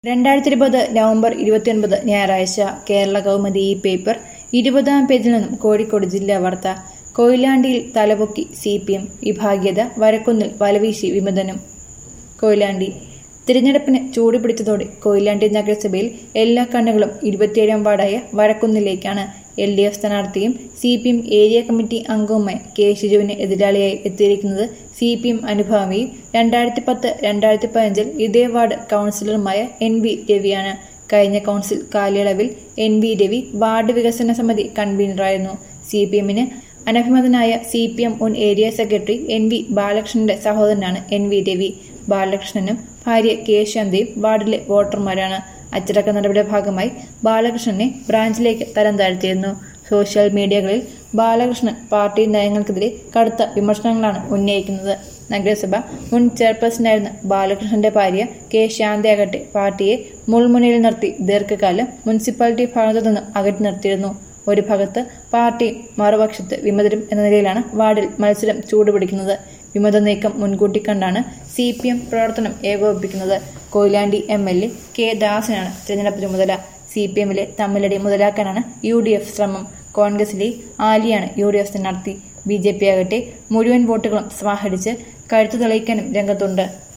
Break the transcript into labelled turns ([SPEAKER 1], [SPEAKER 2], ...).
[SPEAKER 1] രണ്ടായിരത്തി ഇരുപത് നവംബർ ഇരുപത്തിയൊൻപത് ഞായറാഴ്ച കേരള കൗമുദി ഈ പേപ്പർ ഇരുപതാം പേജിൽ നിന്നും കോഴിക്കോട് ജില്ലാ വാർത്ത കൊയിലാണ്ടിയിൽ തലപൊക്കി സി പി എം വിഭാഗീയത വരക്കുന്നിൽ വലവീശി വിമതനും കൊയിലാണ്ടി തിരഞ്ഞെടുപ്പിന് ചൂടുപിടിച്ചതോടെ കൊയിലാണ്ടി നഗരസഭയിൽ എല്ലാ കണ്ണുകളും ഇരുപത്തിയേഴാം വാർഡായ വരക്കുന്നിലേക്കാണ് എൽ ഡി എഫ് സ്ഥാനാർത്ഥിയും C P M area committee അംഗവുമായ കെ ഷിജുവിന് എതിരാളിയായി എത്തിയിരിക്കുന്നത് സി പി എം അനുഭാവിയും രണ്ടായിരത്തി പത്ത് രണ്ടായിരത്തി പതിനഞ്ചിൽ ഇതേ വാർഡ് കൗൺസിലറുമായ എൻ വി രവിയാണ് കഴിഞ്ഞ കൗൺസിൽ കാലയളവിൽ എൻ വി രവി വാർഡ് വികസന സമിതി കൺവീനറായിരുന്നു സി പി എമ്മിന് അനഭിമതനായ സി പി എം മുൻ ഏരിയ സെക്രട്ടറി എൻ വി ബാലകൃഷ്ണന്റെ സഹോദരനാണ് എൻ വി രവി ബാലകൃഷ്ണനും ഭാര്യ കെ ശാന്തയും വാർഡിലെ വോട്ടർമാരാണ് അച്ചടക്ക നടപടിയുടെ ഭാഗമായി ബാലകൃഷ്ണനെ ബ്രാഞ്ചിലേക്ക് തരം താഴ്ത്തിയിരുന്നു സോഷ്യൽ മീഡിയകളിൽ ബാലകൃഷ്ണൻ പാർട്ടി നയങ്ങൾക്കെതിരെ കടുത്ത വിമർശനങ്ങളാണ് ഉന്നയിക്കുന്നത് നഗരസഭ മുൻ ചെയർപേഴ്സണായിരുന്ന ബാലകൃഷ്ണന്റെ ഭാര്യ കെ ശാന്തയാകട്ടെ പാർട്ടിയെ മുൾമുനയിൽ നിർത്തി ദീർഘകാലം മുനിസിപ്പാലിറ്റി ഭാഗത്തു നിന്ന് അകറ്റി നിർത്തിയിരുന്നു ഒരു ഭാഗത്ത് പാർട്ടിയും മറുപക്ഷത്ത് വിമതരും എന്ന നിലയിലാണ് വാർഡിൽ മത്സരം ചൂടുപിടിക്കുന്നത് വിമത നീക്കം മുൻകൂട്ടി കണ്ടാണ് സി പി എം പ്രവർത്തനം ഏകോപിപ്പിക്കുന്നത് Koyilandy M L A K ദാസനാണ് തിരഞ്ഞെടുപ്പ് ചുമതല സി പി എമ്മിലെ തമ്മിലടി മുതലാക്കാനാണ് യു ഡി എഫ് ശ്രമം കോൺഗ്രസിലെ ആലിയാണ് യു ഡി എഫ് സ്ഥാനാർത്ഥി ബി ജെ പി ആകട്ടെ മുഴുവൻ വോട്ടുകളും സമാഹരിച്ച് കഴുത്തു തെളിയിക്കാനും രംഗത്തുണ്ട്